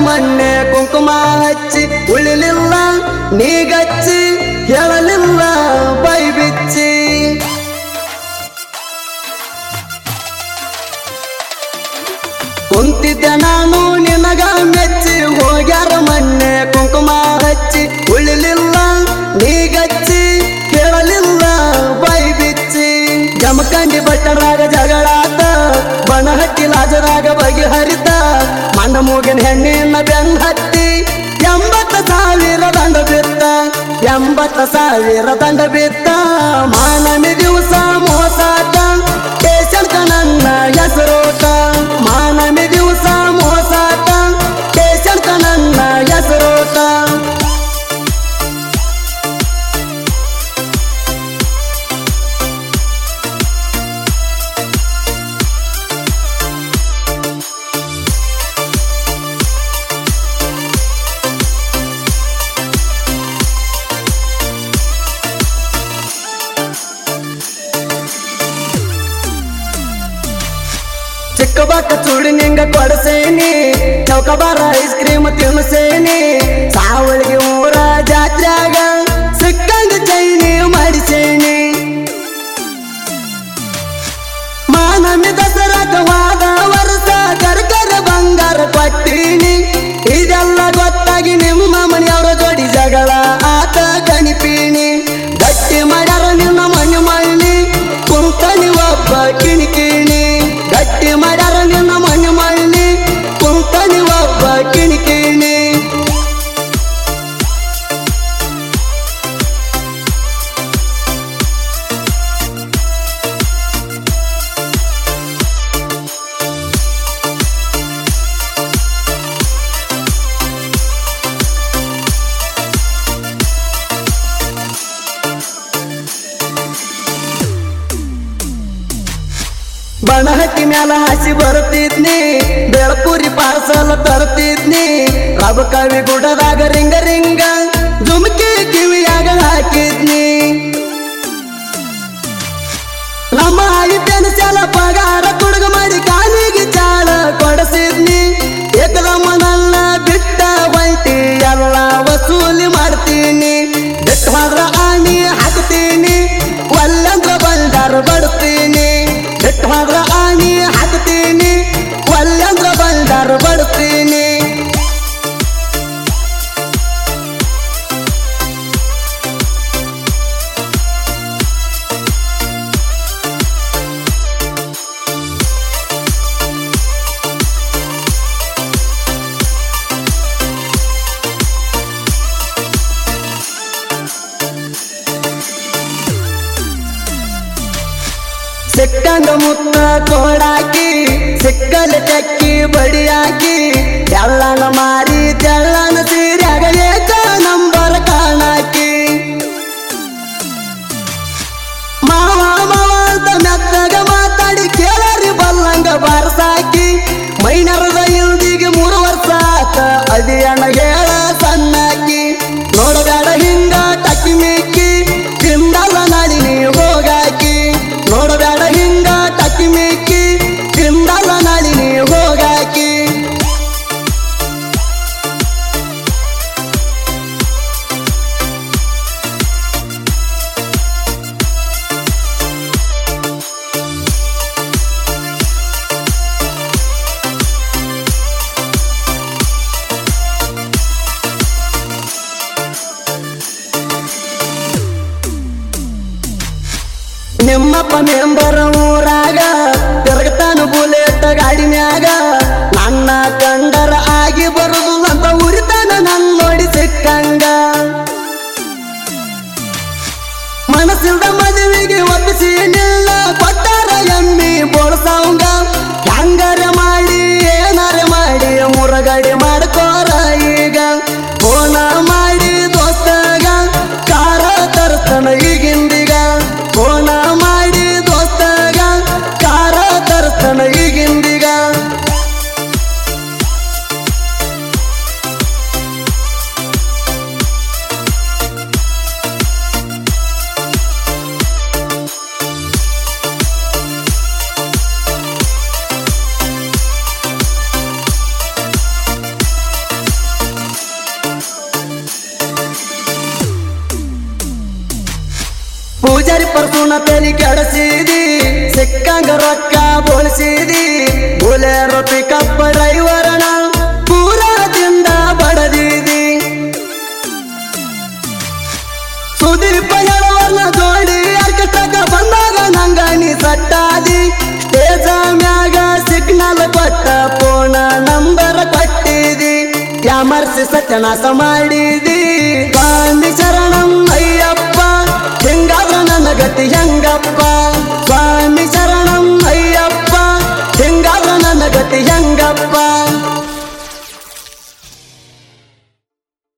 ಮೊನ್ನೆ ಕುಂಕುಮ ಹಚ್ಚಿ ಉಳಿಲಿಲ್ಲ ನೀಗಚ್ಚಿ ಹೇಳಲಿಲ್ಲ ಬೈ ಬಿಚ್ಚಿ ಕುಂತಿದ್ದೆ ನಾನು ನಿನಗ ಮೆಚ್ಚಿ ಹೋಗ್ಯಾರ ಮೊನ್ನೆ ಕುಂಕುಮ ಹಚ್ಚಿ ಉಳಿಲಿಲ್ಲ ನೀಗಚ್ಚಿ ಕೇಳಲಿಲ್ಲ ಬೈ ಬಿಚ್ಚಿ ಜಮಖಂಡಿ ಬಟ್ಟರಾಗ ಜಗಳಾತ ಬನಹಟ್ಟಿ ಲಾಜರಾಗ ಬಗೆಹರಿತ ಮಂಡ ಮೂಗಿನ ಹೆಣ್ಣಿನ ಬೆನ್ ಹತ್ತಿ ಎಂಬತ್ತು ಸಾವಿರ ದಂಡ ಬಿತ್ತ ಎಂಬತ್ತು ಸಾವಿರ ದಂಡ ಬಿತ್ತ ಮಾನಮಿ ದಿವಸ ಮೋಸಾಟ ಕೇಶಂಕ ನನ್ನ ಹೆಸರೋಟ ಮಾನಮಿ ದಿವಸ ಮೋಸಾಟ ಕೇಶಂಕ ನನ್ನ ಹೆಸರೋಟ ಚಿಕ್ಕ ಬಾಕ ಚೂಡಿ ನಿಂಗ ಕೊಡಸೇನಿ ಚೌಕಬಾರ ಐಸ್ ಕ್ರೀಮ್ ತಿನ್ಸೇನಿ ಸಾವಳಿಗೆ ಊರ ಜಾತ್ರ್ಯಾಗ ಸಿಕ್ಕಂಗ ಚೈನಿ ಮಾಡಿಸೇನಿ ಮಾನಮಿ ದಸರಾಗ ವಾದ ವರ್ಷ ಕರ್ಕರ ಬಂಗಾರ ಕೊಟ್ಟೀನಿ ಇದೆಲ್ಲ ಗೊತ್ತಾಗಿ ನಿಮ್ಮ ಮನೆಯವರ ಜೋಡಿ ಜಗಳ ಆತ ಕಣಿಪೀನಿ ಗಟ್ಟಿ ಮಾಡ್ಯಾರ ನಿನ್ನ ಮನೆ ಮಣ್ಣಿ ಕುಂಕಣಿ ಒಬ್ಬ ಕಿಣಿಕಿಣಿ ಗಟ್ಟಿ ಮಾಡ್ಯಾರ ನಿನ್ನ ಮನೆ ಮಣ್ಣಿ ಕುಂಕಣಿ ಒಬ್ಬ ಕಿಣಿಕಿಣಿ ಬಣಹಟ್ಟಿ ಮ್ಯಾಲ ಹಸಿ ಬರ್ತಿದ್ನಿ ಬೆಳಪುರಿ ಪಾರ್ಸಲ್ ತರ್ತಿದ್ನಿ ರಬ ಕವಿ ಗುಡದಾಗ ರಿಂಗ ರಿಂಗ ಜುಮ್ಕಿ ಕಿವಿಯಾಗ ಹಾಕಿದ್ನಿ ನಮ್ಮ ಐತನ ಸಲ ಪಗಾರ ಕುಡುಗ ಮಾಡಿ ಕಾಲಿಗೆ ಚಾಳ ಕೊಡಸಿದ್ನಿ ಏಕದಮ್ಮ ನನ್ನ ಬಿಟ್ಟ ಬಂಟಿ ಎಲ್ಲ ವಸೂಲಿ ಮಾಡ್ತೀನಿ ಬಿಟ್ಟು ಹೋದ್ರ ಆಣಿ ಹಾಕ್ತೀನಿ ಒಲ್ಲಂದ್ರ ಬಂಡಾರ ಬಡ್ತೀನಿ ಬಿಟ್ಟು ಹೋದ್ರ ಆಣಿ ಹಾಕ್ತೀನಿ ಒಲ್ಲಂದ್ರ ಬಂಡಾರ ಬಡ್ತೀನಿ ಸಿಕ್ಕಂಗ ಮುತ್ತ ಕೋಡಾಕಿ ಸಿಕ್ಕಲ ಚಕ್ಕಿ ಬಡಿಯಾಕಿ ಎಲ್ಲನ ಮಾರಿ ತೆಳ್ಳನ ಸೀರ್ಯಾಗ ಏಕ ನಂಬರ್ ಕಾಣಾಕಿ ಮಾವ ಮಾವ ಅಂತ ಮೆತ್ತಗ ಮಾತಾಡಿ ಕೇಳರಿ ಬಲ್ಲಂಗ ಬಾರಸಾಕಿ ಮೈನರದ ಇಲ್ದಿಗೆ ಮೂರು ವರ್ಷ ಆತ ಅದಿಯಣ್ಣ ಹೇಳ ಸಣ್ಣಾಕಿ ನೋಡಬೇಡ ಹಿಂಗ ಟಕ್ಕಿ ಮಿಕ್ಕಿ ತಿಂದಲ್ಲ ನಳಿನಿ ಹೋಗಾಕಿ ನೋಡಬೇಡ ಹಿಂಗ ಟಕ್ಕಿ ಮಿಕ್ಕಿ ತಿಂದಲ್ಲ ನಳಿನಿ ಹೋಗಾಕಿ ನಿಮ್ಮಪ್ಪ ಮೆಂಬರ ಊರಾಗ ತಿರುಗತಾನು ಬುಲೆಟ್ ಗಾಡಿ ಮ್ಯಾಗ ನನ್ನ ಕಂಡರ ಆಗಿ ಬರುದು ಅಂತ ಉರಿತಾನ ನನ್ ನೋಡಿ ಸಿಕ್ಕಂಗ ಮನಸ್ಸಿಲ್ದ ಮದುವೆಗೆ ಒಪ್ಪಿಸಿ ನಿಲ್ಲ ಕೊಟ್ಟಾರ ಎಮ್ಮಿ ಬೋಳ್ಸವಂಗ ಹೆಂಗಾರ ಮಾಡಿ ಏನಾರ ಮಾಡಿ ಮುರಗಡಿ ಮಾಡ್ಕೋರ ಈಗ ಫೋನ ಮಾಡಿ ದೋಸ್ತಗ ಕಾರ ತರ್ತನ ಈಗಿಂದೀಗ ಫೋನ ಮಾಡಿ ದೋಸ್ತಗ ಕಾರ ತರ್ತನ ಈಗಿಂದೀಗ ತಲೆ ಕೆಡಸಿದಿ ಸಿಕ್ಕಂಗ ರೊಕ್ಕ ಬೋಳಿಸಿದಿ ಬುಲೆರೋ ಪಿಕಪ್ ಡ್ರೈವರನ ಪೂರದಿಂದ ಬಡದಿದಿ ಸುದೀಪ ಹೇಳುವರ್ನ ಜೋಡಿ ಆರ್ಕೆಸ್ಟ್ರಾಗ ಬಂದಾಗ ನಂಗ ನೀ ಸಟ್ಟಾದಿ ಸ್ಟೇಜ ಮ್ಯಾಗ ಸಿಗ್ನಲ್ ಕೊಟ್ಟ ಫೋನ ನಂಬರ್ ಕೊಟ್ಟಿದಿ ಯಾಮರ್ಸಿ ಸತ್ಯನಾಶ ಮಾಡಿದಿ ಸ್ವಾಮಿ ಶರಣಂ ಅಯ್ಯಪ್ಪ ಹೆಂಗಾದ್ರ ನನ್ನ ಗತಿ ಹೆಂಗಪ್ಪ ಸ್ವಾಮಿ ಶರಣಂ ಅಯ್ಯಪ್ಪ ಹೆಂಗಾದ್ರ ನನ್ನ ಗತಿ ಹೆಂಗಪ್ಪ